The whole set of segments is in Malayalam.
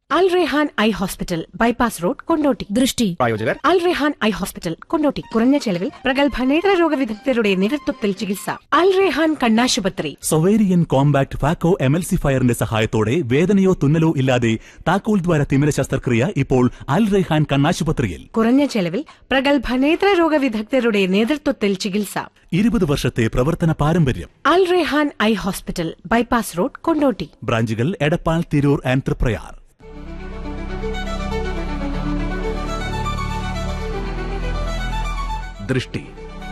അൽ Rehan eye hospital bypass road Kondotty ദൃഷ്ടി പ്രായോജകർ അൽ റെഹാൻ ഐ ഹോസ്പിറ്റൽ കൊണ്ടോട്ടി കുറഞ്ഞ ചെലവിൽ പ്രഗത്ഭ നേത്രരോഗ വിദഗ്ധരുടെ നേതൃത്വത്തിൽ ചികിത്സ അൽ റെഹാൻ കണ്ണാശുപത്രി സൊവേരിയൻ കോമ്പാക്ട് ഫാക്കോ എമൽസിഫയറിന്റെ സഹായത്തോടെ വേദനയോ തുന്നലോ ഇല്ലാതെ താക്കോൽ ദ്വാര തിമിര ശസ്ത്രക്രിയ ഇപ്പോൾ അൽ റെഹാൻ കണ്ണാശുപത്രിയിൽ കുറഞ്ഞ ചെലവിൽ പ്രഗത്ഭ നേത്രരോഗ വിദഗ്ധരുടെ നേതൃത്വത്തിൽ ചികിത്സ ഇരുപത് വർഷത്തെ പ്രവർത്തന പാരമ്പര്യം Al Rehan eye hospital bypass road Kondotty ബ്രാഞ്ചുകൾ എടപ്പാൾ തിരൂർ ആൻഡ് തൃപ്രയാർ ദൃഷ്ടി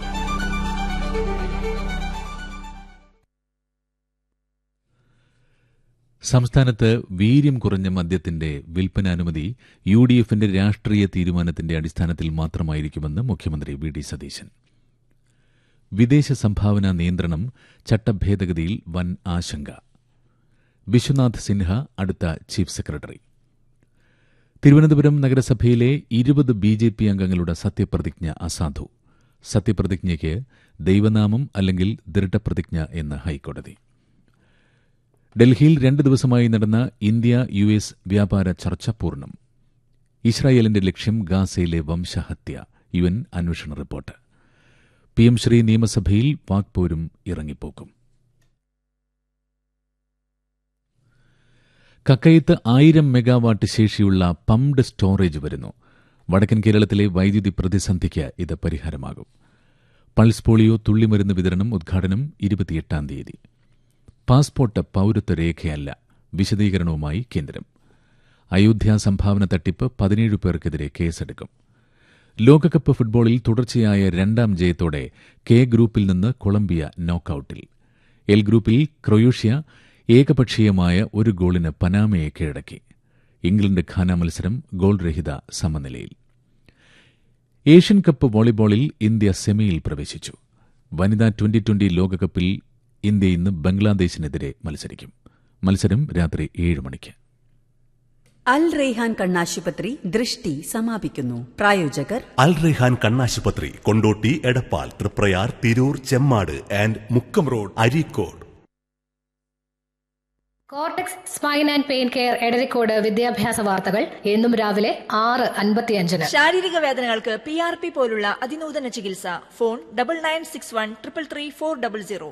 സംസ്ഥാനത്ത് വീര്യം കുറഞ്ഞ മദ്യത്തിന്റെ വിൽപ്പനാനുമതി യു ഡി എഫിന്റെ രാഷ്ട്രീയ തീരുമാനത്തിന്റെ അടിസ്ഥാനത്തിൽ മാത്രമായിരിക്കുമെന്ന് മുഖ്യമന്ത്രി വി ഡി സതീശൻ വിദേശ സംഭാവന നിയന്ത്രണം ചട്ടഭേദഗതിയിൽ വൻ ആശങ്ക വിശ്വനാഥ് സിൻഹ അടുത്ത ചീഫ് സെക്രട്ടറി തിരുവനന്തപുരം നഗരസഭയിലെ ഇരുപത് ബി ജെ പി അംഗങ്ങളുടെ സത്യപ്രതിജ്ഞ അസാധു സത്യപ്രതിജ്ഞയ്ക്ക് ദൈവനാമം അല്ലെങ്കിൽ ദൃഢപ്രതിജ്ഞ എന്ന് ഹൈക്കോടതി ഡൽഹിയിൽ രണ്ട് ദിവസമായി നടന്ന ഇന്ത്യ യു എസ് വ്യാപാര ചർച്ച പൂർണ്ണം ഇസ്രായേലിന്റെ ലക്ഷ്യം ഗാസയിലെ വംശഹത്യ യു എൻ അന്വേഷണ റിപ്പോർട്ട് പി എം ശ്രീ നിയമസഭയിൽ വാക്പോരും ഇറങ്ങിപ്പോക്കും കക്കയത്ത് ആയിരം മെഗാവാട്ട് ശേഷിയുള്ള പംപ്ഡ് സ്റ്റോറേജ് വരുന്നു വടക്കൻ കേരളത്തിലെ വൈദ്യുതി പ്രതിസന്ധിക്ക് ഇത് പരിഹാരമാകും പൾസ് പോളിയോ തുള്ളിമരുന്ന് വിതരണം ഉദ്ഘാടനം ഇരുപത്തിയെട്ടാം തീയതി പാസ്പോർട്ട് പൌരത്വ രേഖയല്ല വിശദീകരണവുമായി കേന്ദ്രം അയോധ്യ സംഭാവന തട്ടിപ്പ് പതിനേഴ് പേർക്കെതിരെ കേസെടുക്കും ലോകകപ്പ് ഫുട്ബോളിൽ തുടർച്ചയായ രണ്ടാം ജയത്തോടെ കെ ഗ്രൂപ്പിൽ നിന്ന് കൊളംബിയ നോക്കൌട്ടിൽ എൽ ഗ്രൂപ്പിൽ ക്രൊയേഷ്യ ഏകപക്ഷീയമായ ഒരു ഗോളിന് പനാമയെ കീഴടക്കി ഇംഗ്ലണ്ട് ഖാന മത്സരം ഗോൾ രഹിത സമനിലയിൽ ഏഷ്യൻ കപ്പ് വോളിബോളിൽ ഇന്ത്യ സെമിയിൽ പ്രവേശിച്ചു വനിതാ ട്വന്റി ട്വന്റി ലോകകപ്പിൽ ഇന്ത്യ ഇന്ന് ബംഗ്ലാദേശിനെതിരെ മത്സരിക്കും മത്സരം രാത്രി ഏഴ് മണിക്ക് അൽ റെയ്ഹാൻ കണ്ണാശുപത്രി ദൃഷ്ടി സമാപിക്കുന്നു പ്രായോജകർ അൽ റെഹാൻ കണ്ണാശുപത്രി Kondotty Edappal Triprayar Tirur Chemmad and Mukkam road Areekode cortex spine and pain care Edarikode വിദ്യാഭ്യാസ വാർത്തകൾ എന്നും രാവിലെ ആറ് അൻപത്തിയഞ്ചിന് ശാരീരിക വേദനകൾക്ക് പി ആർ പി പോലുള്ള അതിനൂതന ചികിത്സ phone double nine six one triple three four double zero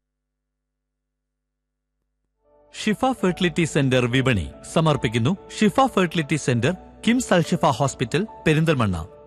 Shifa fertility centre വിപണി സമർപ്പിക്കുന്നു Shifa fertility centre KIMS Alshifa hospital Perinthalmanna